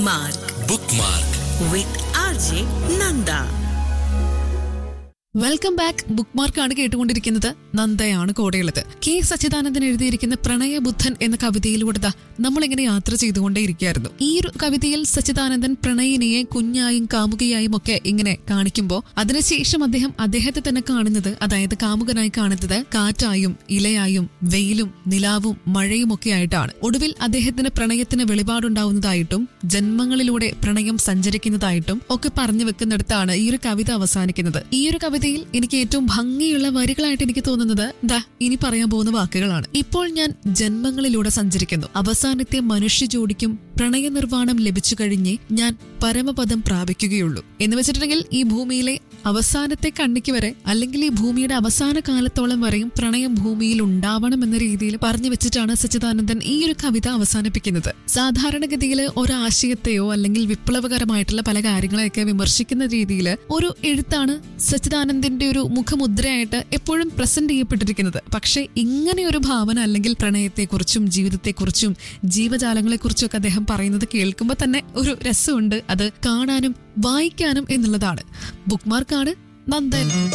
Bookmark bookmark with RJ Nanda. Welcome back ബുക്ക് മാർക്കാണ് കേട്ടുകൊണ്ടിരിക്കുന്നത് നന്ദയാണ് കൂടെയുള്ളത് കെ സച്ചിദാനന്ദൻ എഴുതിയിരിക്കുന്ന പ്രണയബുദ്ധൻ എന്ന കവിതയിലൂടെ ദാ നമ്മളിങ്ങനെ യാത്ര ചെയ്തുകൊണ്ടേയിരിക്കുകയായിരുന്നു ഈ ഒരു കവിതയിൽ സച്ചിദാനന്ദൻ പ്രണയിനിയെ കുഞ്ഞായും കാമുകിയായും ഒക്കെ ഇങ്ങനെ കാണിക്കുമ്പോൾ അതിനുശേഷം അദ്ദേഹം അദ്ദേഹത്തെ തന്നെ കാണുന്നത് അതായത് കാമുകനായി കാണുന്നത് കാറ്റായും ഇലയായും വെയിലും നിലാവും മഴയും ഒക്കെ ആയിട്ടാണ് ഒടുവിൽ അദ്ദേഹത്തിന് പ്രണയത്തിന് വെളിപാടുണ്ടാവുന്നതായിട്ടും ജന്മങ്ങളിലൂടെ പ്രണയം സഞ്ചരിക്കുന്നതായിട്ടും ഒക്കെ പറഞ്ഞു വെക്കുന്നിടത്താണ് ഈ ഒരു കവിത അവസാനിക്കുന്നത് ഈ ഒരു കവിതയിൽ എനിക്ക് ഏറ്റവും ഭംഗിയുള്ള വരികളായിട്ട് എനിക്ക് തോന്നുന്നത് ദാ ഇനി പറയാൻ പോകുന്ന വാക്കുകളാണ് ഇപ്പോൾ ഞാൻ ജന്മങ്ങളിലൂടെ സഞ്ചരിക്കുന്നു അവസാനത്തെ മനുഷ്യ ജോഡിക്കും പ്രണയനിർവ്വാണം ലഭിച്ചു കഴിഞ്ഞേ ഞാൻ പരമപദം പ്രാപിക്കുകയുള്ളൂ എന്ന് വെച്ചിട്ടുണ്ടെങ്കിൽ ഈ ഭൂമിയിലെ അവസാനത്തെ കണ്ണിക്ക് വരെ അല്ലെങ്കിൽ ഈ ഭൂമിയുടെ അവസാന കാലത്തോളം വരെയും പ്രണയം ഭൂമിയിൽ ഉണ്ടാവണം എന്ന രീതിയിൽ പറഞ്ഞു വെച്ചിട്ടാണ് സച്ചിദാനന്ദൻ ഈ ഒരു കവിത അവസാനിപ്പിക്കുന്നത് സാധാരണഗതിയിൽ ഒരാശയത്തെയോ അല്ലെങ്കിൽ വിപ്ലവകരമായിട്ടുള്ള പല കാര്യങ്ങളെയൊക്കെ വിമർശിക്കുന്ന രീതിയിൽ ഒരു എഴുത്താണ് സച്ചിദാനന്ദന്റെ ഒരു മുഖമുദ്രയായിട്ട് എപ്പോഴും പ്രസന്റ് ചെയ്യപ്പെട്ടിരിക്കുന്നത് പക്ഷേ ഇങ്ങനെ ഒരു ഭാവന അല്ലെങ്കിൽ പ്രണയത്തെക്കുറിച്ചും ജീവിതത്തെക്കുറിച്ചും ജീവജാലങ്ങളെക്കുറിച്ചും ഒക്കെ അദ്ദേഹം പറയുന്നത് കേൾക്കുമ്പോൾ തന്നെ ഒരു രസമുണ്ട് അത് കാണാനും വായിക്കാനും എന്നുള്ളതാണ് ബുക്ക് മാർക്കാണ് നന്ദൻ